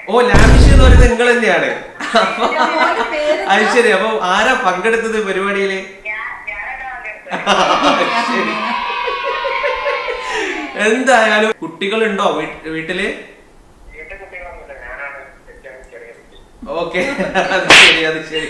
ഓ ലാമിഷ് എന്ന് പറയുന്നത് നിങ്ങൾ തന്നെയാണ് അപ്പൊ മോന്റെ പേര് അത് ശരി അപ്പൊ ആരാ പങ്കെടുത്തത് പരിപാടിയില് ശരി. എന്തായാലും കുട്ടികളുണ്ടോ വീ- വീട്ടില് ഓക്കെ അത് ശരി അത് ശരി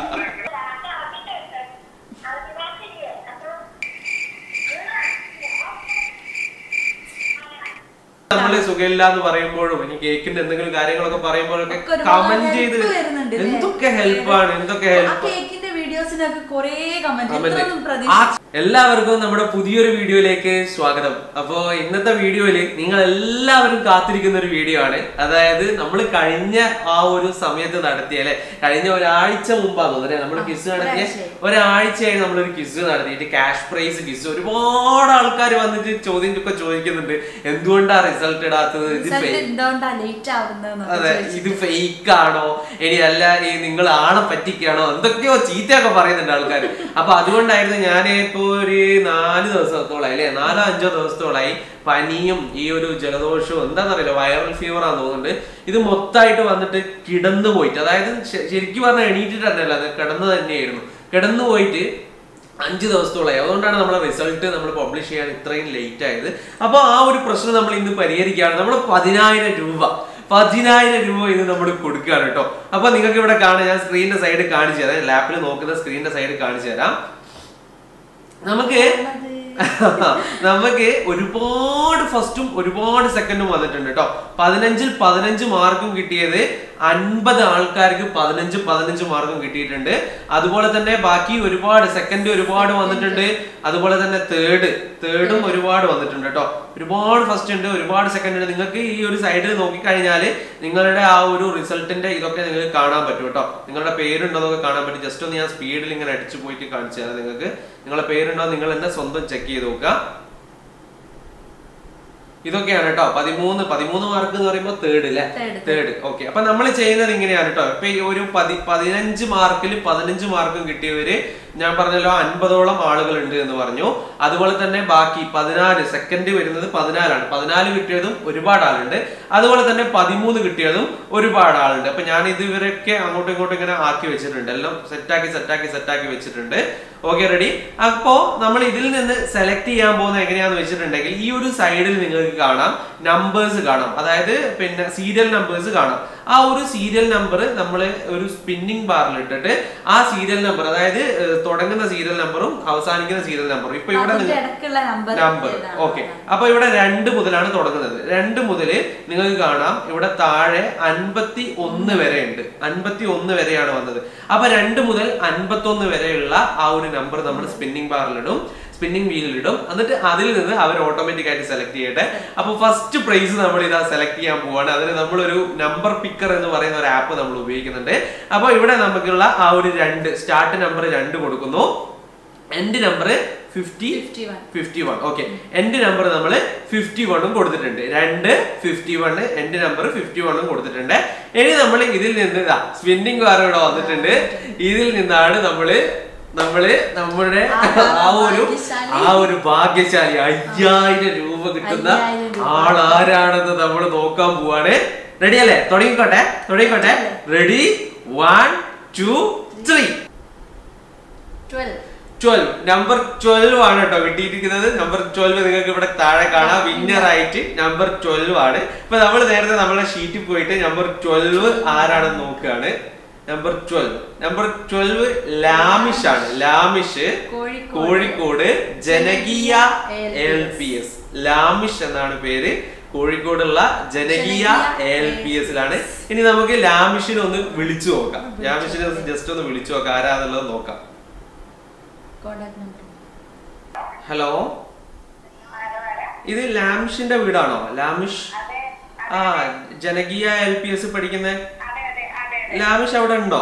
നമ്മള് സുഖമില്ല എന്ന് പറയുമ്പോഴും ഇനി കേക്കിന്റെ എന്തെങ്കിലും കാര്യങ്ങളൊക്കെ പറയുമ്പോഴൊക്കെ ഒക്കെ ഒരുപാട് കമന്റ് ചെയ്ത് help വരുന്നുണ്ട് ഇല്ലേ? എന്തൊക്കെ ഹെൽപ്പാണ് എന്തൊക്കെ ആ ഹെൽപ്പ് കേക്കിന്റെ വീഡിയോസിനൊക്കെ കൊറേ കമന്റ് കമന്റ്. ഇത്രയൊന്നും ആ, പ്രതീക്ഷ എല്ലാവർക്കും നമ്മുടെ പുതിയൊരു വീഡിയോയിലേക്ക് സ്വാഗതം അപ്പോ ഇന്നത്തെ വീഡിയോയില് നിങ്ങൾ എല്ലാവരും കാത്തിരിക്കുന്ന ഒരു വീഡിയോ ആണ് അതായത് നമ്മൾ കഴിഞ്ഞ ആ ഒരു സമയത്ത് നടത്തിയ അല്ലെ കഴിഞ്ഞ ഒരാഴ്ച മുമ്പാണ് തോന്നുന്നത് നമ്മൾ കിസ് നടത്തിയ ഒരാഴ്ചയായി. ഒരാഴ്ചയായി നമ്മളൊരു കിസ് നടത്തിയിട്ട് ക്യാഷ് പ്രൈസ് കിസ് ഒരുപാട് ആൾക്കാർ വന്നിട്ട് ചോദ്യം ഒക്കെ ചോദിക്കുന്നുണ്ട് എന്തുകൊണ്ടാ റിസൾട്ട് ഇടാത്തത് ഇത് റിസൾട്ട് fake എന്തുകൊണ്ടാ ലേറ്റ് ആവുന്നതെന്നൊക്കെ അതെ ചോദിച്ചു. ഇത് ഫേക്ക് ആണോ ഇനി അല്ല ഈ നിങ്ങൾ ആണെ പറ്റിക്കാണോ എന്തൊക്കെയോ ചീത്തയൊക്കെ പറയുന്നുണ്ട് ആൾക്കാർ അപ്പൊ അതുകൊണ്ടായിരുന്നു ഞാൻ ഇപ്പോ ഒരു നാല് ദിവസത്തോളായി അല്ലെ നാലോ അഞ്ചോ ദിവസത്തോളായി പനിയും ഈ ഒരു ജലദോഷവും എന്താണെന്നറിയില്ല വൈറൽ ഫീവർ ആണെന്ന് തോന്നുന്നുണ്ട് ഇത് മൊത്തമായിട്ട് വന്നിട്ട് കിടന്നു പോയിട്ട് അതായത് ശ- ശരിക്കും പറഞ്ഞാൽ എണീറ്റിട്ടല്ല അത് കിടന്നു തന്നെയായിരുന്നു കിടന്നു പോയിട്ട് അഞ്ച് ദിവസത്തോളായി അതുകൊണ്ടാണ് നമ്മളെ റിസൾട്ട് നമ്മൾ പബ്ലിഷ് ചെയ്യാൻ ഇത്രയും ലേറ്റ് ആയത് അപ്പോൾ ആ ഒരു പ്രശ്നം നമ്മൾ ഇന്ന് പരിഹരിക്കുകയാണ് നമ്മൾ പതിനായിരം രൂപ പതിനായിരം രൂപ ഇത് നമ്മൾ കൊടുക്കുകയാണ് കേട്ടോ അപ്പൊ നിങ്ങൾക്ക് ഇവിടെ കാണാം ഞാൻ സ്ക്രീനിന്റെ സൈഡ് കാണിച്ചു തരാം ലാപ്പിൽ നോക്കുന്ന സ്ക്രീനിന്റെ സൈഡ് കാണിച്ചു തരാം നമുക്ക് നമുക്ക് ഒരുപാട് ഫസ്റ്റും ഒരുപാട് സെക്കൻഡും വന്നിട്ടുണ്ട് കേട്ടോ പതിനഞ്ചിൽ പതിനഞ്ച് മാർക്കും കിട്ടിയത് അൻപത് ആൾക്കാർക്ക് പതിനഞ്ച് പതിനഞ്ച് മാർക്കും കിട്ടിയിട്ടുണ്ട് അതുപോലെ തന്നെ ബാക്കി ഒരുപാട് സെക്കൻഡ് ഒരുപാട് വന്നിട്ടുണ്ട് അതുപോലെ തന്നെ തേർഡ് തേർഡും ഒരുപാട് വന്നിട്ടുണ്ട് കേട്ടോ ഒരുപാട് ഫസ്റ്റ് ഉണ്ട് ഒരുപാട് സെക്കൻഡ് ഉണ്ട് നിങ്ങൾക്ക് ഈ ഒരു സൈഡിൽ നോക്കിക്കഴിഞ്ഞാൽ നിങ്ങളുടെ ആ ഒരു റിസൾട്ടിന്റെ ഇതൊക്കെ നിങ്ങൾക്ക് കാണാൻ പറ്റും കേട്ടോ നിങ്ങളുടെ പേരുണ്ടോന്നൊക്കെ കാണാൻ പറ്റും ജസ്റ്റ് ഒന്ന് ഞാൻ സ്പീഡിൽ ഇങ്ങനെ അടിച്ചു പോയിട്ട് കാണിച്ചു തരാം നിങ്ങൾക്ക് നിങ്ങളുടെ പേരുണ്ടോ നിങ്ങൾ തന്നെ സ്വന്തം ചെക്ക് ചെയ്ത് നോക്കുക ഇതൊക്കെയാണ് കേട്ടോ പതിമൂന്ന് പതിമൂന്ന് മാർക്ക് എന്ന് പറയുമ്പോൾ തേർഡ് അല്ലേ Third. തേർഡ് ഓക്കെ അപ്പൊ നമ്മൾ ചെയ്യുന്നത് ഇങ്ങനെയാണ് കേട്ടോ ഇപ്പൊ ഈ ഒരു പതി പതിനഞ്ച് മാർക്കിൽ പതിനഞ്ച് മാർക്കും കിട്ടിയവര് ഞാൻ പറഞ്ഞല്ലോ അൻപതോളം ആളുകൾ ഉണ്ട് എന്ന് പറഞ്ഞു അതുപോലെ തന്നെ ബാക്കി പതിനാല് സെക്കൻഡ് വരുന്നത് പതിനാലാണ് പതിനാല് കിട്ടിയതും ഒരുപാട് ആളുണ്ട് അതുപോലെ തന്നെ പതിമൂന്ന് കിട്ടിയതും ഒരുപാട് ആളുണ്ട് അപ്പൊ ഞാൻ ഇത് ഇവരൊക്കെ അങ്ങോട്ടും ഇങ്ങോട്ടും ഇങ്ങനെ ആക്കി വെച്ചിട്ടുണ്ട് എല്ലാം സെറ്റാക്കി സെറ്റാക്കി സെറ്റാക്കി വെച്ചിട്ടുണ്ട് ഓക്കെ റെഡി അപ്പോ നമ്മൾ ഇതിൽ നിന്ന് സെലക്ട് ചെയ്യാൻ പോകുന്നത് എങ്ങനെയാന്ന് വെച്ചിട്ടുണ്ടെങ്കിൽ ഈ ഒരു സൈഡിൽ നിങ്ങൾക്ക് കാണാം നമ്പേഴ്സ് കാണാം അതായത് പിന്നെ സീരിയൽ നമ്പേഴ്സ് കാണാം ആ ഒരു സീരിയൽ നമ്പർ നമ്മൾ ഒരു സ്പിന്നിങ് ബാറിൽ ഇട്ടിട്ട് ആ സീരിയൽ നമ്പർ അതായത് ഏഹ്, തുടങ്ങുന്ന സീരിയൽ നമ്പറും അവസാനിക്കുന്ന സീരിയൽ നമ്പറും ഇപ്പൊ ഇവിടെ അതിന്റെ നിങ്ങൾ ഇടയ്ക്കുള്ള നമ്പർ നമ്പർ ഓക്കെ അപ്പൊ ഇവിടെ രണ്ട് മുതലാണ് തുടങ്ങുന്നത് രണ്ട് മുതല് നിങ്ങൾക്ക് കാണാം ഇവിടെ താഴെ അൻപത്തി ഒന്ന് വരെ ഉണ്ട് അൻപത്തി ഒന്ന് വരെയാണ് വന്നത് അപ്പൊ രണ്ട് മുതൽ അൻപത്തി ഒന്ന് വരെയുള്ള ആ ഒരു നമ്പർ നമ്മൾ സ്പിന്നിങ് ബാറിലിടും സ്പിന്നിങ് വീലിലിടും എന്നിട്ട് അതിൽ നിന്ന് അവർ ഓട്ടോമാറ്റിക് ആയിട്ട് സെലക്ട് ചെയ്യട്ടെ അപ്പൊ ഫസ്റ്റ് പ്രൈസ് നമ്മൾ ഇതാ സെലക്ട് ചെയ്യാൻ പോവാണ് അതിന് നമ്മളൊരു നമ്പർ പിക്കർ എന്ന് പറയുന്ന ഒരു ആപ്പ് നമ്മൾ ഉപയോഗിക്കുന്നുണ്ട് അപ്പൊ ഇവിടെ നമുക്കുള്ള ആ ഒരു രണ്ട് സ്റ്റാർട്ട് നമ്പർ രണ്ട് കൊടുക്കുന്നു end number fifty fifty one fifty one okay എന്റെ നമ്പർ നമ്മൾ ഫിഫ്റ്റി വണ്ണും കൊടുത്തിട്ടുണ്ട് രണ്ട് ഫിഫ്റ്റി വണ് എന്റെ നമ്പർ ഫിഫ്റ്റി വണ്ണും കൊടുത്തിട്ടുണ്ട് ഇനി നമ്മൾ ഇതിൽ നിന്ന് സ്പിന്നിങ് കാർ ഇവിടെ വന്നിട്ടുണ്ട് ഇതിൽ നിന്നാണ് നമ്മള് നമ്മള് നമ്മുടെ ആ ഒരു ആ ഒരു ഭാഗ്യശാലി അയ്യായിരം രൂപ കിട്ടുന്ന അയ്യായിരം രൂപ. ആളാരാണെന്ന് നമ്മൾ നോക്കാൻ പോവാണ് റെഡി അല്ലേ തുടങ്ങിക്കോട്ടെ തുടങ്ങിക്കോട്ടെ ready one two three twelve twelve number twelve ആണ് കേട്ടോ കിട്ടിയിരിക്കുന്നത് നമ്പർ ട്വൽവ് നിങ്ങൾക്ക് ഇവിടെ താഴെ കാണാം വിന്നർ ആയിട്ട് നമ്പർ ട്വൽവ് ആണ് ഇപ്പൊ നമ്മൾ നേരത്തെ നമ്മളെ ഷീറ്റിൽ പോയിട്ട് നമ്പർ ട്വൽവ് ആരാണെന്ന് നോക്കുകയാണ് number twelve number twelve Lamish ആണ് ലാമിഷ് കോഴിക്കോട്. കോഴിക്കോട് ജനകീയ എൽ പി എസ് ലാമിഷ് എന്നാണ് പേര് കോഴിക്കോടുള്ള ജനകീയ എൽ പി എസിലാണ് ഇനി നമുക്ക് ലാമിഷിനെ ഒന്ന് വിളിച്ചു നോക്കാം ലാമിഷിനെ ജസ്റ്റ് ഒന്ന് വിളിച്ചു നോക്കാം ആരാന്നുള്ളത് നോക്കാം കോണ്ടാക്ട് നമ്പർ ഹലോ ഇത് ലാമിഷിന്റെ വീടാണോ ലാമിഷ് ആ ജനകീയ എൽ പി എസ് പഠിക്കുന്ന ലാമിഷ് അവിടെ ഉണ്ടോ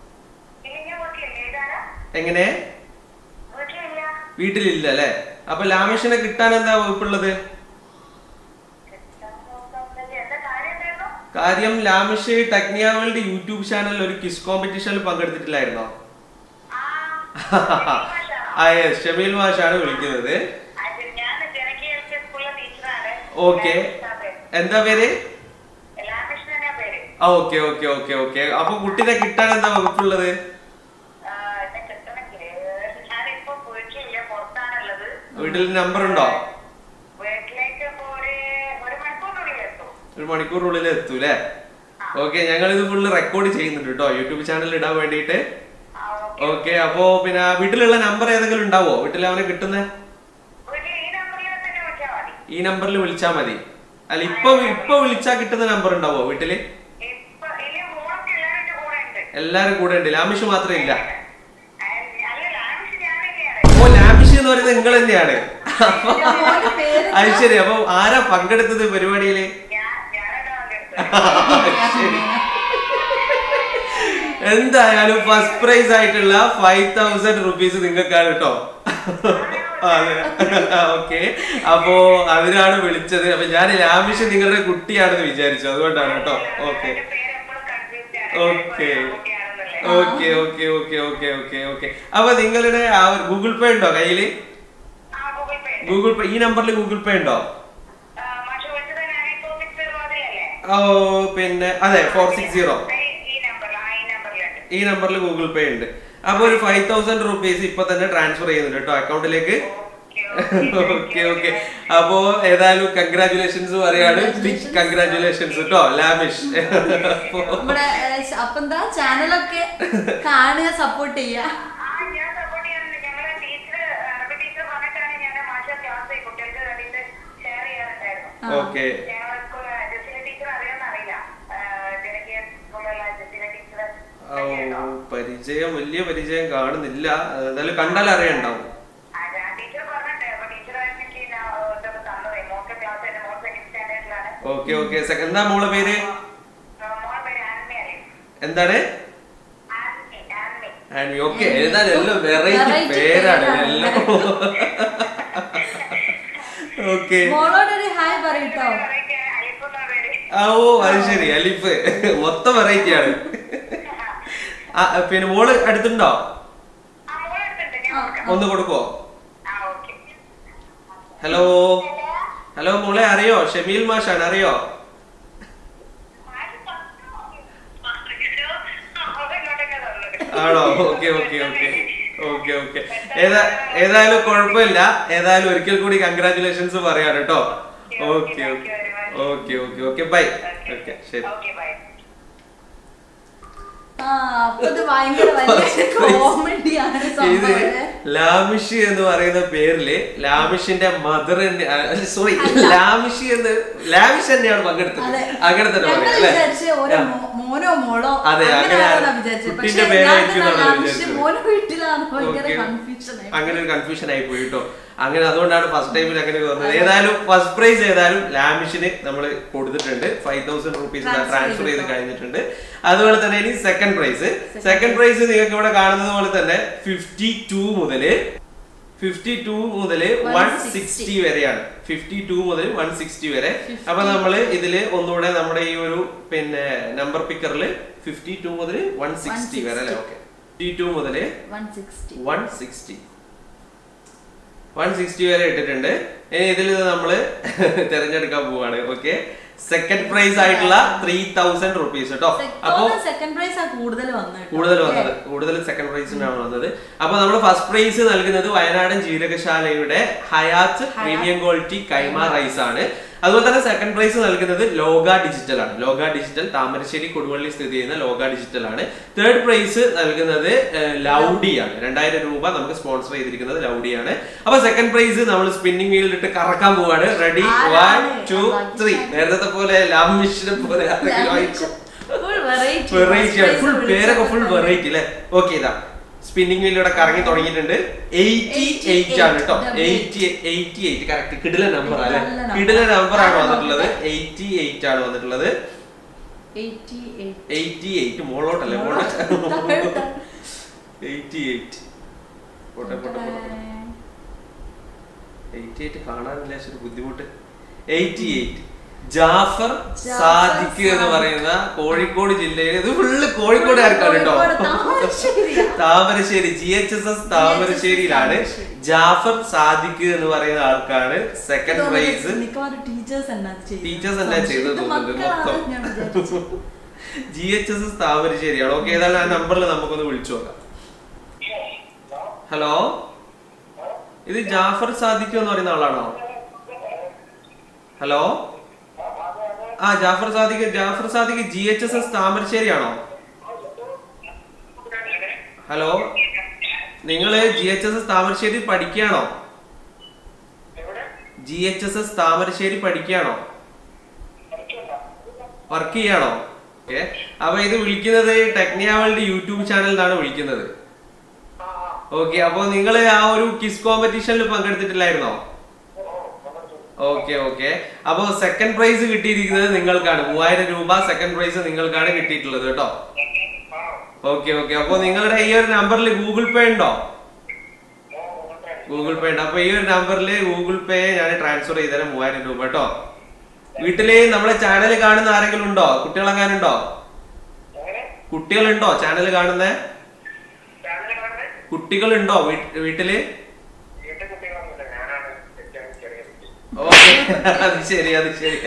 എങ്ങനെ വീട്ടിലില്ല അല്ലെ അപ്പൊ ലാമിഷിനെ കിട്ടാൻ എന്താ വകുപ്പുള്ളത് കാര്യം ലാമിഷ് ടെക്നിയ വേൾഡ് യൂട്യൂബ് ചാനലിൽ ഒരു കിസ് കോമ്പറ്റീഷനിൽ പങ്കെടുത്തിട്ടില്ലായിരുന്നോ ആ yes, ഷമീൽ മാഷാണ് വിളിക്കുന്നത് ഓക്കെ എന്താ പേര് ആ ഓക്കെ ഓക്കെ ഓക്കെ ഓക്കെ അപ്പൊ കുട്ടീനെ കിട്ടാൻ എന്താ വകുപ്പുള്ളത് ആ, എന്നെ കിട്ടണമെങ്കില് ഞാനിപ്പോ വീട്ടിലില്ല പുറത്താണുള്ളത് വീട്ടിൽ നമ്പർ ഉണ്ടോ വീട്ടിലേക്ക് ഇപ്പൊ ഒരു ഒരു മണിക്കൂറിനുള്ളിൽ എത്തും ഒരു മണിക്കൂറിനുള്ളിൽ എത്തൂ അല്ലേ ഓക്കെ ഞങ്ങൾ ഇത് ഫുള്ള് റെക്കോർഡ് ചെയ്യുന്നുണ്ട് കേട്ടോ യൂട്യൂബ് ചാനലിൽ ഇടാൻ വേണ്ടിയിട്ട് ആ, ഓക്കേ. ഓക്കെ അപ്പോ പിന്നെ വീട്ടിലുള്ള നമ്പർ ഏതെങ്കിലും ഉണ്ടാവോ വീട്ടിൽ അവനെ കിട്ടുന്ന വീട്ടിൽ ഈ നമ്പറിൽ തന്നെ വിളിച്ചാൽ മതി ഈ നമ്പറിൽ വിളിച്ചാൽ മതി അല്ല ഇപ്പൊ ഇപ്പൊ വിളിച്ചാൽ കിട്ടുന്ന നമ്പർ ഉണ്ടാവോ വീട്ടില് ഇപ്പൊ ഇനി മോളൊക്കെ എല്ലാവരും എന്റെ കൂടെ ഉണ്ട് എല്ലാരും കൂടെ ഉണ്ട് ലാമിഷ് മാത്രമേ ഇല്ല അല്ല ലാമിഷ് ഞാൻ തന്നെയാണ് ഓ ലാമിഷ് എന്ന് പറയുന്നത് നിങ്ങൾ തന്നെയാണ് അപ്പൊ മോന്റെ പേര് അത് ശരി അപ്പൊ ആരാ പങ്കെടുത്തത് പരിപാടിയില് ഞാൻ ഞാനാണ് പങ്കെടുത്തത് ശരി എന്തായാലും ഫസ്റ്റ് പ്രൈസ് ആയിട്ടുള്ള ഫൈവ് തൗസൻഡ് റുപ്പീസ് നിങ്ങൾക്കാണ് കേട്ടോ അതെ ഓക്കെ അപ്പോ അതിനാണ് വിളിച്ചത് അപ്പൊ ഞാൻ ലാമിഷ് നിങ്ങളുടെ കുട്ടിയാണെന്ന് വിചാരിച്ചു അതുകൊണ്ടാണ് കേട്ടോ ഓക്കെ എന്റെ പേര് എപ്പോഴും confuse okay okay okay okay okay okay okay അപ്പൊ നിങ്ങളുടെ ആ ഒരു ഗൂഗിൾ പേ ഉണ്ടോ കയ്യില് ആ ഗൂഗിൾ പേ ഗൂഗിൾ പേ ഈ നമ്പറിൽ ഗൂഗിൾ പേ ഉണ്ടോ മാഷ് വിളിച്ചത് നയൻ ഫോർ സിക്സ് സീറോ അതിലല്ലേ ഓ പിന്നെ അതെ ഫോർ സിക്സ് സീറോ ഈ നമ്പറിൽ ആ ഈ നമ്പറിലുണ്ട് ഈ നമ്പറിൽ ഗൂഗിൾ പേ ഉണ്ട് അപ്പൊ ഒരു ഫൈവ് തൗസൻഡ് റുപ്പീസ് ഇപ്പൊ തന്നെ ട്രാൻസ്ഫർ ചെയ്യുന്നുണ്ട് കേട്ടോ അക്കൗണ്ടിലേക്ക് ഓക്കെ ഓക്കെ അപ്പോ ഏതായാലും കൺഗ്രാചുലേഷൻസ് പറയാണ് ബിഗ് കൺഗ്രാചുലേഷൻസ് കേട്ടോ ലാമിഷ് അപ്പോ നമ്മുടെ ഏഹ്, അപ്പൊ എന്താ ചാനലൊക്കെ കാണുക സപ്പോർട്ട് ചെയ്യുക ആ ഞാൻ സപ്പോർട്ട് ചെയ്യാറുണ്ട് ഞങ്ങളെ ടീച്ചർ അറബി ടീച്ചർ പറഞ്ഞിട്ടാണ് ഞാൻ മാഷ ക്ലാസ് കുട്ടികൾക്ക് വേണ്ടിയിട്ട് ഷെയർ ചെയ്യാറുണ്ടായിരുന്നു ഓക്കെ ഞങ്ങളെ സ്കൂൾ ജസ്റ്റിന ടീച്ചർ അറിയാമെന്ന് അറിയില്ല ജനകീയ സ്കൂളിലുള്ള ജസ്റ്റിന ടീച്ചർ ഓ പരിചയം വലിയ പരിചയം കാണുന്നില്ല എന്തായാലും കണ്ടാൽ അറിയണ്ടാവും ടീച്ചർ പറഞ്ഞിട്ട് അപ്പൊ ടീച്ചർ എനിക്ക് ഇതൊക്കെ തന്നത് മോൾക്ക് ക്ലാസ് ആയിട്ട് മോൾ സെക്കൻഡ് സ്റ്റാൻഡേർഡിലാണ് ഓക്കെ ഓക്കെ എന്താ മോളെ പേര് മോളെ പേര് ആൻമി അലി എന്താണ് ആൻമി ആൻമി ആൻമി ഓക്കെ ഏതായാലും എല്ലാം വെറൈറ്റി Variety പേരാണ് പേരാണ്. എല്ലാം ഓക്കെ മോളോടൊരു ഹായ് പറയട്ടോ അലിപ്പുന്ന പേര് ആ ഓ അത് ശരി അലിഫ് മൊത്തം വെറൈറ്റി ആണ് ആ, പിന്നെ മോള് അടുത്തുണ്ടോ ആ മോളെടുത്തുണ്ട് ഞാൻ കൊടുക്കാം ഒന്ന് കൊടുക്കോ ആ ഓക്കെ ഹലോ ഹലോ മോളെ അറിയോ ഷമീൽ മാഷാണ് അറിയോ ആണോ okay okay okay okay okay ഏതാ ഏതായാലും കുഴപ്പമില്ല ഏതായാലും ഒരിക്കൽ കൂടി കൺഗ്രാറ്റുലേഷൻസ് പറയാം കേട്ടോ okay okay okay okay okay bye okay ശരി ഓക്കെ ബൈ ആ അപ്പൊ ഇത് ഭയങ്കര വലിയ കോമഡിയാണ് ഇത് സംഭവം ലാമിഷ് എന്ന് പറയുന്ന പേരില് ലാമിഷിന്റെ മദർ സോറി ലാമിഷ് എന്ന് ലാമിഷ് തന്നെയാണ് പങ്കെടുത്തത് അതെ. അങ്ങനെ തന്നെ ഞങ്ങൾ പറയാം അല്ലേ വിചാരിച്ച് ഓരോ ആ. മോ- മോനോ മോളോ അതെ, അങ്ങനെ അങ്ങനെയാണെന്നാ ആണ്. വിചാരിച്ചത്. കുട്ടീന്റെ പക്ഷേ പേരായിരിക്കും ഞാൻ എന്നാണ് ആവശ്യം വിചാരിച്ചത്. മോനെ വീട്ടിലാണ് ഭയങ്കര Okay. കൺഫ്യൂഷൻ ആയി അങ്ങനെ ഒരു കൺഫ്യൂഷൻ ആയി പോയി കേട്ടോ അങ്ങനെ അതുകൊണ്ടാണ് ഫസ്റ്റ് ടൈമിൽ അങ്ങനെ പറഞ്ഞത് ഏതായാലും ഫസ്റ്റ് പ്രൈസ് ഏതായാലും ലാമിഷിന് നമ്മൾ കൊടുത്തിട്ടുണ്ട് five thousand rupees Transfer transfer ചെയ്ത് ചെയ്തിട്ടോ. കഴിഞ്ഞിട്ടുണ്ട് അതുപോലെ തന്നെ ഇനി സെക്കൻഡ് പ്രൈസ് സെക്കൻഡ് പ്രൈസ് നിങ്ങൾക്ക് ഇവിടെ കാണുന്നത് പോലെ തന്നെ ഫിഫ്റ്റി ടു മുതല് ഫിഫ്റ്റി ടു മുതൽ വൺ സിക്സ്റ്റി വരെയാണ് ഫിഫ്റ്റി ടു മുതൽ വൺ സിക്സ്റ്റി വരെ അപ്പൊ നമ്മള് ഇതില് ഒന്നുകൂടെ നമ്മുടെ ഈ ഒരു പിന്നെ നമ്പർ പിക്കറിൽ ഫിഫ്റ്റി ടു മുതൽ വൺ സിക്സ്റ്റി വരെ അല്ലേ ഓക്കെ ഫിഫ്റ്റി ടു മുതല് one sixty one sixty one sixty വരെ ഇട്ടിട്ടുണ്ട് ഇനി ഇതിൽ നമ്മൾ തിരഞ്ഞെടുക്കാൻ പോവാണ് ഓക്കെ സെക്കൻഡ് പ്രൈസ് ആയിട്ടുള്ള ത്രീ തൗസൻഡ് റുപ്പീസ് കേട്ടോ അപ്പോ സെക്കൻഡ് പ്രൈസ് ആ കൂടുതൽ വന്നത് കേട്ടോ. കൂടുതൽ വന്നത് കൂടുതൽ സെക്കൻഡ് പ്രൈസിനാണ് വന്നത് അപ്പൊ നമ്മൾ ഫസ്റ്റ് പ്രൈസ് നൽകുന്നത് വയനാടൻ ജീരകശാലയുടെ ഹയാത്ത് പ്രീമിയം ക്വാളിറ്റി കൈമ റൈസ് ആണ് അതുപോലെ തന്നെ സെക്കൻഡ് പ്രൈസ് നൽകുന്നത് ലോക ഡിജിറ്റൽ ആണ് ലോക ഡിജിറ്റൽ താമരശ്ശേരി കൊടുവള്ളി സ്ഥിതി ചെയ്യുന്ന ലോക ഡിജിറ്റൽ ആണ് തേർഡ് പ്രൈസ് നൽകുന്നത് ലൗഡി ആണ് രണ്ടായിരം രൂപ നമുക്ക് സ്പോൺസർ ചെയ്തിരിക്കുന്നത് ലൗഡി ആണ് അപ്പൊ സെക്കൻഡ് പ്രൈസ് നമ്മൾ സ്പിന്നിംഗ് വീലിലിട്ട് കറക്കാൻ പോവാണ് റെഡി വൺ ആരാണ്? ടു ത്രീ നേരത്തെ പോലെ ലാം മിഷനെ പോലെ ആരെങ്കിലും ആയിരിക്കും Full variety. വെറൈറ്റി ആണ് ഫുൾ First പേരൊക്കെ ഫുൾ prize വെറൈറ്റി അല്ലേ ഓക്കെ ഇതാ സ്പിന്നിംഗ് വീലിലൂടെ കറങ്ങി തുടങ്ങിയിട്ടുണ്ട് എയ്റ്റി എയ്റ്റ് ആണ് കേട്ടോ എയ്റ്റി എയ്റ്റി എയ്റ്റ് കറക്റ്റ് കിടില നമ്പർ അല്ലേ നല്ല number. കിടില നമ്പർ ആണ് ആ, വന്നിട്ടുള്ളത് എയ്റ്റി എയ്റ്റ് ആണ് വന്നിട്ടുള്ളത് 88. എയ്റ്റി എയ്റ്റ് മോളോട്ടല്ലേ പോണെ താഴോട്ട്. എയ്റ്റി എയ്റ്റ് പോട്ടെ പോട്ടെ പോട്ടെ എയ്റ്റി എയ്റ്റ് കാണാനില്ല പക്ഷെ ഒരു ബുദ്ധിമുട്ട് എയ്റ്റി എയ്റ്റ് ജാഫർ ജാഫർ സാദിഖ് എന്ന് സാദിഖ്. പറയുന്ന കോഴിക്കോട് ജില്ലയിൽ ഇത് ഫുള്ള് കോഴിക്കോടുകാർക്കാണ് കേട്ടോ കോഴിക്കോട് താമരശ്ശേരിയാ. Thamarassery G H S S താമരശ്ശേരിയിലാണ് താമരശ്ശേരി. ജാഫർ സാദിഖ് എന്ന് പറയുന്ന ആൾക്കാണ് സെക്കൻഡ് ഇതൊന്നും പ്രൈസ് മിക്കവാറും ടീച്ചേഴ്സ് എന്നാ ചെയ്യുന്നത്. ടീച്ചേഴ്സ് എന്നാ ചെയ്തത് ഇത് തോന്നുന്നുണ്ട് മക്കളാണെന്ന് മൊത്തം ഞാൻ വിചാരിച്ചു. ജി എച്ച് എസ് എസ് താമരശ്ശേരിയാണ് ഓക്കെ ഏതായാലും ആ നമ്പറിൽ നമുക്കൊന്ന് വിളിച്ചു നോക്കാം ഹലോ ഇത് ജാഫർ സാദിഖ് എന്ന് പറയുന്ന ആളാണോ ഹലോ ആ Jafar Sadiq Jafar Sadiq G H S S താമരശ്ശേരിയാണോ ഹലോ നിങ്ങള് G H S S Thamarassery പഠിക്കുകയാണോ G H S S Thamarassery പഠിക്കുകയാണോ വർക്ക് ചെയ്യാണോ ഓക്കെ അപ്പൊ ഇത് വിളിക്കുന്നത് ടെക്നിയാവളുടെ യൂട്യൂബ് ചാനലിൽ നിന്നാണ് വിളിക്കുന്നത് ഓക്കെ അപ്പൊ നിങ്ങൾ ആ ഒരു കിസ് കോമ്പറ്റീഷനിൽ പങ്കെടുത്തിട്ടില്ലായിരുന്നോ ഓക്കെ ഓക്കെ അപ്പൊ സെക്കൻഡ് പ്രൈസ് കിട്ടിയിരിക്കുന്നത് നിങ്ങൾക്കാണ് മൂവായിരം രൂപ സെക്കൻഡ് പ്രൈസ് നിങ്ങൾക്കാണ് കിട്ടിയിട്ടുള്ളത് കേട്ടോ ഓക്കെ ഓക്കെ അപ്പൊ നിങ്ങളുടെ ഈ ഒരു നമ്പറിൽ ഗൂഗിൾ പേ ഉണ്ടോ ഗൂഗിൾ പേ ഉണ്ട് അപ്പൊ ഈ ഒരു നമ്പറിൽ ഗൂഗിൾ പേ ഞാൻ ട്രാൻസ്ഫർ ചെയ്തുതരാം മൂവായിരം രൂപ കേട്ടോ വീട്ടില് നമ്മളെ ചാനൽ കാണുന്ന ആരെങ്കിലും ഉണ്ടോ കുട്ടികളെങ്ങാനുണ്ടോ കുട്ടികളുണ്ടോ ചാനൽ കാണുന്ന കുട്ടികളുണ്ടോ വീ- വീട്ടില് ഓക്കെ അത് ശരി അത് ശരി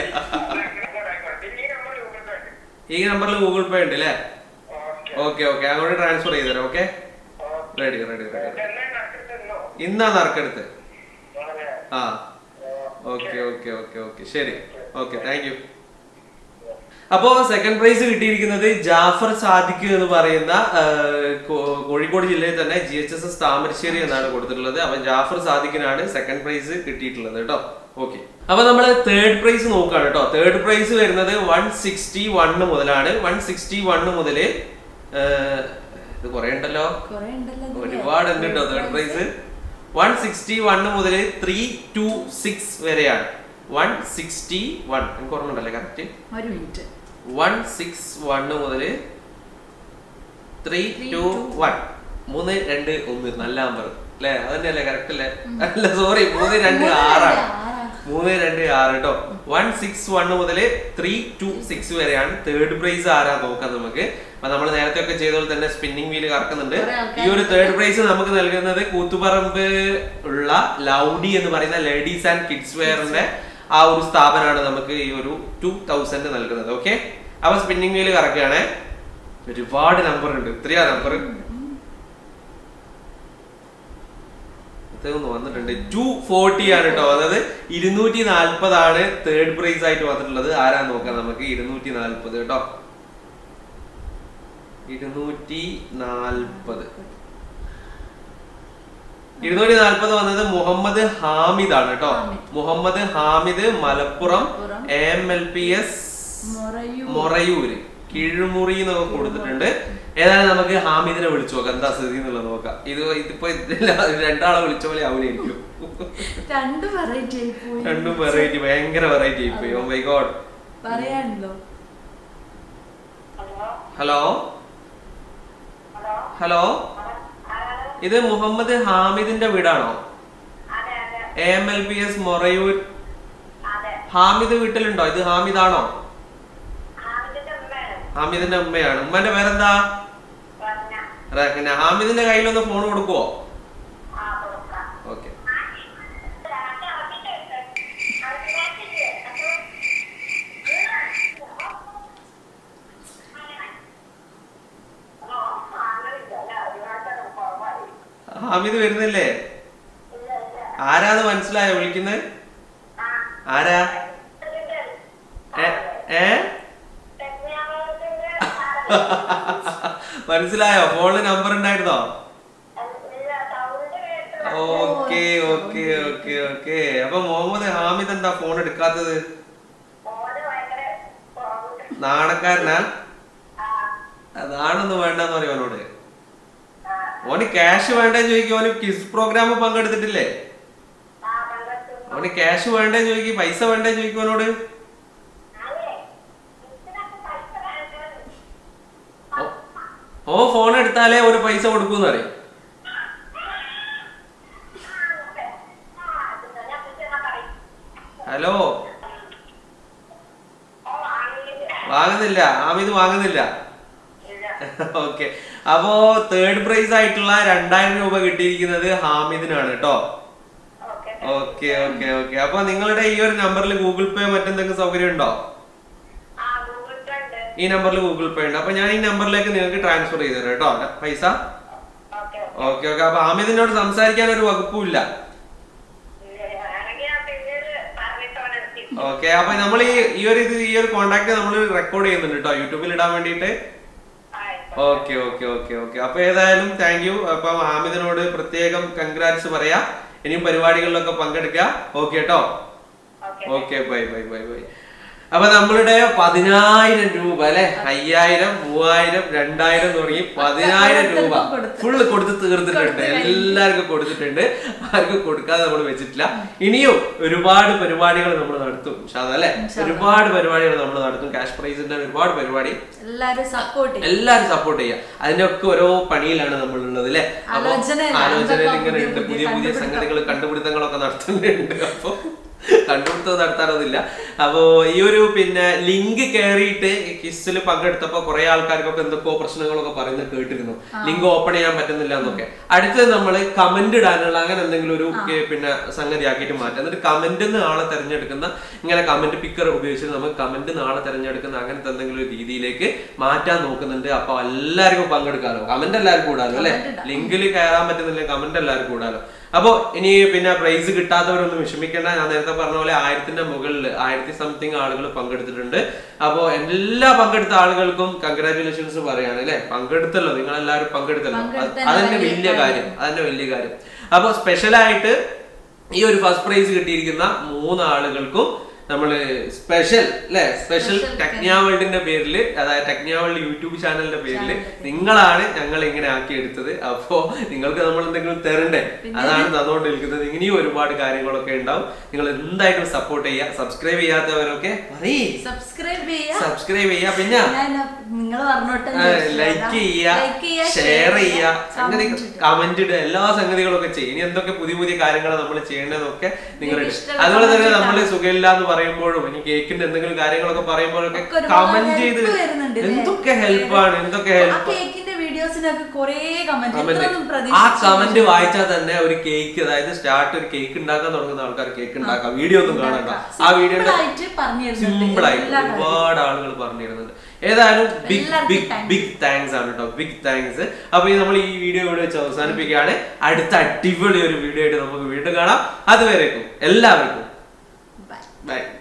ഈ നമ്പറിൽ ഗൂഗിൾ പേ ഉണ്ട് അല്ലേ ഓക്കെ ഓക്കെ അങ്ങോട്ട് ട്രാൻസ്ഫർ ചെയ്തുതരാം ഓക്കെ റെഡി റെഡി റെഡി ഇന്നാ നറുക്കെടുത്ത് ആ ഓക്കെ ഓക്കെ ഓക്കെ ഓക്കെ ശരി ഓക്കെ താങ്ക് യു അപ്പോ സെക്കൻഡ് പ്രൈസ് കിട്ടിയിരിക്കുന്നത് ജാഫർ സാദിഖ് എന്ന് പറയുന്ന ആ, കോ- കോഴിക്കോട് ജില്ലയിൽ തന്നെ G H S S Thamarassery എന്നാണ് കൊടുത്തിട്ടുള്ളത് അപ്പൊ ജാഫർ സാദിഖിനാണ് സെക്കൻഡ് പ്രൈസ് കിട്ടിയിട്ടുള്ളത് കേട്ടോ ഓക്കെ അപ്പൊ നമ്മൾ തേർഡ് പ്രൈസ് നോക്കുകയാണ് കേട്ടോ തേർഡ് പ്രൈസ് വരുന്നത് വൺ സിക്സ്റ്റി വണ്ണ് മുതലാണ് വൺ സിക്സ്റ്റി വണ്ണ് മുതല് ആ, ഇത് കുറെ ഉണ്ടല്ലോ കൊറേ ഉണ്ടല്ലോ ഇതില്. ഒരുപാട് ഉണ്ട് കേട്ടോ third prize one sixty one മുതൽ ത്രീ ടു സിക്സ് വരെയാണ് വൺ സിക്സ്റ്റി വൺ എനിക്ക് ഓർമ്മ ഉണ്ടല്ലേ കറക്റ്റ് ഒരു മിനിറ്റ് വൺ സിക്സ് വണ്ണ് മുതൽ ത്രീ Three, ടു two, വൺ മൂന്ന് രണ്ട് ഒന്ന് നല്ല നമ്പർ അല്ലേ അതന്നെയല്ലേ കറക്റ്റ് അല്ലേ അല്ല സോറി മൂന്ന് രണ്ട് മൂന്ന് ആറാണ് രണ്ട് ആറാ. മൂന്ന് രണ്ട് ആറ് കേട്ടോ വൺ സിക്സ് വണ്ണ് മുതൽ ത്രീ ടു സിക്സ് വരെയാണ് തേർഡ് പ്രൈസ് ആരാ നോക്കാം നമുക്ക് അപ്പൊ നമ്മൾ നേരത്തെ ഒക്കെ ചെയ്ത പോലെ തന്നെ സ്പിന്നിങ് വീല് കറക്കുന്നുണ്ട് കുറെ ആൾക്കാര് ഈ ഒരു തേർഡ് പ്രൈസ് നമുക്ക് നൽകുന്നത് കൂത്തുപറമ്പ് ഉള്ള ലൗഡി എന്ന് പറയുന്ന ലേഡീസ് ആൻഡ് കിഡ്സ് വെയറിന്റെ ആ ഒരു സ്ഥാപനമാണ് നമുക്ക് ഈ ഒരു ടു തൗസൻഡ് നൽകുന്നത് ഓക്കെ അപ്പൊ സ്പിന്നിങ് വീല് കറക്കുകയാണേ ഒരുപാട് നമ്പർ ഉണ്ട് ഇത്രയാ നമ്പർ ഇതൊന്ന് വന്നിട്ടുണ്ട് ടു ഫോർട്ടി ആണ് കേട്ടോ അതായത് ഇരുന്നൂറ്റി നാൽപ്പതാണ് തേർഡ് പ്രൈസ് ആയിട്ട് വന്നിട്ടുള്ളത് ആരാ നോക്കാം നമുക്ക് ഇരുന്നൂറ്റി നാൽപ്പത് കേട്ടോ ഇരുന്നൂറ്റി നാൽപ്പത് ഇരുന്നൂറ്റി നാൽപ്പത് വന്നത് മുഹമ്മദ് ഹാമിദ് ആണ് കേട്ടോ Hamid. Muhammad Hamid Malappuram Malappuram. M L P S Morayur. Morayur Keezhmuri എന്നൊക്കെ കൊടുത്തിട്ടുണ്ട് ഏതായാലും നമുക്ക് ഹാമിദിനെ വിളിച്ചു നോക്കാം എന്താ സ്ഥിതി എന്നുള്ളത് നോക്കാം ഇത് ഇതിപ്പോ ഇതില്ല, രണ്ടാളെ വിളിച്ച പോലെ ആവില്ലായിരിക്കും രണ്ട് വെറൈറ്റി ആയി പോയി രണ്ടും വെറൈറ്റി ഭയങ്കര വെറൈറ്റി ആയിപ്പോയി ഓ മൈ ഗോഡ് പറയാനുണ്ടോ ഹലോ ഹലോ ഇത് മുഹമ്മദ് ഹാമിദിന്റെ വീടാണോ അതെ അതെ M L P S Morayur അതെ ഹാമിദ് വീട്ടിലുണ്ടോ ഇത് ഹാമിദാണോ ഹാമിദിന്റെ ഉമ്മയാണ് ഹാമിദിന്റെ ഉമ്മയാണ് ഉമ്മന്റെ പേരെന്താ പറഞ്ഞ റഹ്ന ഹാമിദിന്റെ കയ്യിലൊന്ന് ഫോൺ കൊടുക്കുവോ ആ കൊടുക്കാം ഓക്കെ ഹാമിദ് വരുന്നില്ലേ ആരാന്ന് മനസ്സിലായോ വിളിക്കുന്നത് ആരാ ഏ ഏ മനസ്സിലായോ ഫോണിൽ നമ്പർ ഉണ്ടായിരുന്നോ ഓക്കെ ഓക്കെ ഓക്കെ ഓക്കെ അപ്പൊ മുഹമ്മദ് ഹാമിദ് എന്താ ഫോൺ എടുക്കാത്തത് നാണക്കാരനാ നാണൊന്നും വേണ്ടെന്ന് പറയും അവനോട് ഓന് ക്യാഷ് വേണ്ടേ ചോദിക്കും ഓന് കിസ് പ്രോഗ്രാം പങ്കെടുത്തിട്ടില്ലേ അവന് ക്യാഷ് വേണ്ടേ ചോദിക്കും പൈസ വേണ്ടേ ചോദിക്കും അവനോട് ഓ- ഓ ഫോൺ എടുത്താലേ ഒരു പൈസ കൊടുക്കൂന്ന് പറയും ഹലോ വാങ്ങുന്നില്ല ആമിത് വാങ്ങുന്നില്ല ഓക്കെ അപ്പോ തേർഡ് പ്രൈസ് ആയിട്ടുള്ള രണ്ടായിരം രൂപ കിട്ടിയിരിക്കുന്നത് ഹാമിദിനാണ് കേട്ടോ ഓക്കെ ഓക്കെ ഓക്കെ അപ്പൊ നിങ്ങളുടെ ഈ ഒരു നമ്പറിൽ ഗൂഗിൾ പേ മറ്റെന്തെങ്കിലും സൗകര്യം ഉണ്ടോ ഈ നമ്പറിൽ ഗൂഗിൾ പേ ഉണ്ട് അപ്പൊ ഞാൻ ഈ നമ്പറിലേക്ക് നിങ്ങൾക്ക് ട്രാൻസ്ഫർ ചെയ്തു തരാം കേട്ടോ പൈസ ഓക്കെ ഓക്കെ ഓക്കെ അപ്പൊ ആമിദിനോട് സംസാരിക്കാൻ ഒരു വകുപ്പുമില്ല ആണെങ്കിൽ ആ പിന്നീട് പറഞ്ഞിട്ടാണ് ഓക്കെ അപ്പൊ നമ്മൾ ഈ ഈ ഒരു ഇത് ഈ ഒരു കോണ്ടാക്ട് നമ്മൾ റെക്കോർഡ് ചെയ്യുന്നുണ്ട് കേട്ടോ യൂട്യൂബിൽ ഇടാൻ വേണ്ടിയിട്ട് ഓക്കെ ഓക്കെ ഓക്കെ ഓക്കെ അപ്പൊ ഏതായാലും താങ്ക് യു അപ്പൊ ഹാമിദിനോട് പ്രത്യേകം കൺഗ്രാറ്റ്സ് പറയാ ഇനിയും പരിപാടികളിലൊക്കെ പങ്കെടുക്കുക ഓക്കെ കേട്ടോ okay okay bye bye bye bye അപ്പൊ നമ്മളുടെ പതിനായിരം രൂപ അല്ലെ അയ്യായിരം മൂവായിരം രണ്ടായിരം തുടങ്ങി പതിനായിരം രൂപ ഓരോരുത്തർക്കും കൊടുത്തു. ഫുള്ള് കൊടുത്ത് തീർത്തിട്ടുണ്ട് കൊടുത്ത് കഴിഞ്ഞു. എല്ലാവർക്കും കൊടുത്തിട്ടുണ്ട് ആർക്കും കൊടുക്കാതെ നമ്മൾ വെച്ചിട്ടില്ല ഇനിയും ഒരുപാട് പരിപാടികൾ നമ്മൾ നടത്തും ഷാദ അല്ലെ ഇൻഷാ അല്ലാ. ഒരുപാട് പരിപാടികൾ നമ്മൾ നടത്തും ക്യാഷ് പ്രൈസിന്റെ ഒരുപാട് പരിപാടി എല്ലാരും സപ്പോർട്ട് ചെയ്യും എല്ലാരും സപ്പോർട്ട് ചെയ്യാം അതിനൊക്കെ ഓരോ പണിയിലാണ് നമ്മൾ ഉള്ളത് അല്ലെ അപ്പൊ ആലോചനയിലാണ്. ആലോചനയിൽ എന്തൊക്കെ ഇങ്ങനെ പുതിയ ഉണ്ട് പുതിയ പുതിയ പുതിയ കണ്ടുപിടുത്തം. സംഗതികൾ കണ്ടുപിടുത്തങ്ങളൊക്കെ നടത്തുന്നുണ്ട് അപ്പൊ കണ്ടുപിടുത്തം നടത്താനൊന്നുമില്ല അപ്പോ ഈ ഒരു പിന്നെ ലിങ്ക് കയറിയിട്ട് കിസ്സിൽ പങ്കെടുത്തപ്പോ കുറെ ആൾക്കാർക്കൊക്കെ എന്തൊക്കെയോ പ്രശ്നങ്ങളൊക്കെ പറയുന്നത് കേട്ടിരുന്നു ലിങ്ക് ഓപ്പൺ ചെയ്യാൻ പറ്റുന്നില്ല എന്നൊക്കെ അടുത്തത് നമ്മൾ കമന്റ് ഇടാനുള്ള അങ്ങനെ എന്തെങ്കിലും ഒരു കെ- പിന്നെ സംഗതി ആക്കിയിട്ട് മാറ്റാം എന്നിട്ട് കമന്റ് നാളെ തെരഞ്ഞെടുക്കുന്ന ഇങ്ങനെ കമന്റ് പിക്കർ ഉപയോഗിച്ചിട്ട് നമുക്ക് കമന്റ് നാളെ തെരഞ്ഞെടുക്കുന്ന അങ്ങനത്തെ എന്തെങ്കിലും ഒരു രീതിയിലേക്ക് മാറ്റാൻ നോക്കുന്നുണ്ട് അപ്പൊ എല്ലാവർക്കും പങ്കെടുക്കാലോ കമന്റ് എല്ലാവർക്കും കൂടാലോ അല്ലെ Comment ഇടാം. ലിങ്കിൽ കയറാൻ പറ്റുന്നില്ല കമന്റ് എല്ലാവർക്കും കൂടാലോ അപ്പൊ ഇനി പിന്നെ പ്രൈസ് കിട്ടാത്തവരൊന്നും വിഷമിക്കേണ്ട ഞാൻ നേരത്തെ പറഞ്ഞ പോലെ ആയിരത്തിന്റെ മുകളിൽ ആയിരത്തി സംതിങ് ആളുകൾ പങ്കെടുത്തിട്ടുണ്ട് അപ്പോ എല്ലാ പങ്കെടുത്ത ആളുകൾക്കും കൺഗ്രാറ്റുലേഷൻസ് പറയാണ് അല്ലെ പങ്കെടുത്തല്ലോ നിങ്ങൾ എല്ലാവരും പങ്കെടുത്തല്ലോ അത് പങ്കെടുത്തതിന് അതന്നെ വലിയ വലിയ കാര്യം അതന്നെ വലിയ കാര്യം അപ്പൊ സ്പെഷ്യലായിട്ട് ഈ ഒരു ഫസ്റ്റ് പ്രൈസ് കിട്ടിയിരിക്കുന്ന മൂന്ന് ആളുകൾക്കും നമ്മള് സ്പെഷ്യൽ അല്ലെ സ്പെഷ്യൽ Special ടെക്നിയ വേൾഡിന്റെ പേരിൽ അതായത് ടെക്നിയ വേൾഡ് യൂട്യൂബ് ചാനലിന്റെ പേരിൽ നിങ്ങളാണ് ഞങ്ങൾ ഇങ്ങനെ ആക്കി എടുത്തത് അപ്പോ നിങ്ങൾക്ക് നമ്മൾ എന്തെങ്കിലും തരണ്ടേ അതാണ് തന്നുകൊണ്ടിരിക്കുന്നത് ഇനിയും ഒരുപാട് കാര്യങ്ങളൊക്കെ ഉണ്ടാവും നിങ്ങൾ എന്തായിട്ടും സപ്പോർട്ട് ചെയ്യുക സബ്സ്ക്രൈബ് ചെയ്യാത്തവരൊക്കെ പറയേ സബ്സ്ക്രൈബ് ചെയ്യാ സബ്സ്ക്രൈബ് ചെയ്യുക പിന്നെ നിങ്ങൾ പറഞ്ഞോട്ടെ ലൈക്ക് ചെയ്യുക ഷെയർ ചെയ്യുക സംഗതി കമന്റ് ഇടുക എല്ലാ സംഗതികളൊക്കെ ചെയ്യും ഇനി എന്തൊക്കെ പുതിയ പുതിയ കാര്യങ്ങൾ നമ്മൾ ചെയ്യേണ്ടതൊക്കെ നിങ്ങൾ നിങ്ങൾക്ക് ഇഷ്ടമുള്ള അതുപോലെ തന്നെ comment നമ്മൾ ഇടാം. സുഖമില്ല എന്ന് പറയുമ്പോഴും ഇനി കേക്കിന്റെ എന്തെങ്കിലും കാര്യങ്ങളൊക്കെ പറയുമ്പോഴൊക്കെ ഒക്കെ ഒരുപാട് കമന്റ് ചെയ്ത് help വരുന്നുണ്ട് ഇല്ലേ? എന്തൊക്കെ ഹെൽപ്പാണ് എന്തൊക്കെ ആ ഹെൽപ്പ് കേക്കിന്റെ വീഡിയോസിനൊക്കെ കൊറേ കമന്റ് കമന്റ് ഇത്രയൊന്നും ആ കമന്റ് പ്രതീക്ഷിച്ചില്ല. വായിച്ചാൽ തന്നെ ഒരു കേക്ക് അതായത് സ്റ്റാർട്ട് ഒരു കേക്ക് ഉണ്ടാക്കാൻ തുടങ്ങുന്ന ആൾക്കാർ കേക്ക് ഉണ്ടാക്കാം വീഡിയോ ഒന്നും കാണണ്ട ആ വീഡിയോ Simple ആയിട്ട് പറഞ്ഞു തരുന്നുണ്ട് സിമ്പിൾ ആയിട്ട് എല്ലാ കാര്യവും. ഒരുപാട് ആളുകൾ പറഞ്ഞു തരുന്നുണ്ട് ഏതായാലും ബിഗ് എല്ലാവർക്കും ബിഗ് thanks. ബിഗ് താങ്ക്സ് ആണ് കേട്ടോ ബിഗ് താങ്ക്സ് അപ്പൊ ഈ നമ്മൾ ഈ വീഡിയോ ഇവിടെ വെച്ച് അവസാനിപ്പിക്കുകയാണ് അടുത്ത അടിപൊളി ഒരു വീഡിയോ ആയിട്ട് നമുക്ക് വീണ്ടും കാണാം അതുവരേക്കും എല്ലാവർക്കും Bye. ബൈ